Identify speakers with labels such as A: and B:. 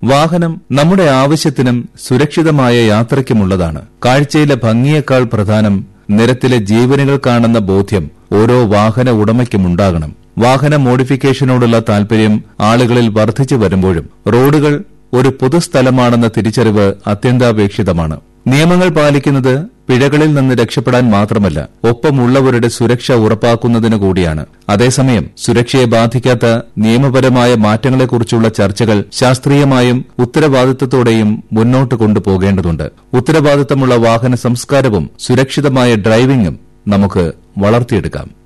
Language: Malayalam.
A: വാഹനം നമ്മുടെ ആവശ്യത്തിനും സുരക്ഷിതമായ യാത്രയ്ക്കുമുള്ളതാണ് കാഴ്ചയിലെ ഭംഗിയേക്കാൾ പ്രധാനം നിരത്തിലെ ജീവനുകൾ കാണുന്ന ബോധ്യം ഓരോ വാഹന ഉടമയ്ക്കുമുണ്ടാകണം വാഹന മോഡിഫിക്കേഷനോടുള്ള താൽപര്യം ആളുകളിൽ വർദ്ധിച്ചു വരുമ്പോഴും റോഡുകൾ ഒരു പൊതുസ്ഥലമാണെന്ന തിരിച്ചറിവ് അത്യന്താപേക്ഷിതമാണ് നിയമങ്ങൾ പാലിക്കുന്നത് പിഴകളിൽ നിന്ന് രക്ഷപ്പെടാൻ മാത്രമല്ല ഒപ്പമുള്ളവരുടെ സുരക്ഷ ഉറപ്പാക്കുന്നതിന് കൂടിയാണ് അതേസമയം സുരക്ഷയെ ബാധിക്കാത്ത നിയമപരമായ മാറ്റങ്ങളെക്കുറിച്ചുള്ള ചർച്ചകൾ ശാസ്ത്രീയമായും ഉത്തരവാദിത്തത്തോടെയും മുന്നോട്ട് കൊണ്ടുപോകേണ്ടതുണ്ട് ഉത്തരവാദിത്തമുള്ള വാഹന സംസ്കാരവും സുരക്ഷിതമായ ഡ്രൈവിംഗും നമുക്ക് വളർത്തിയെടുക്കാം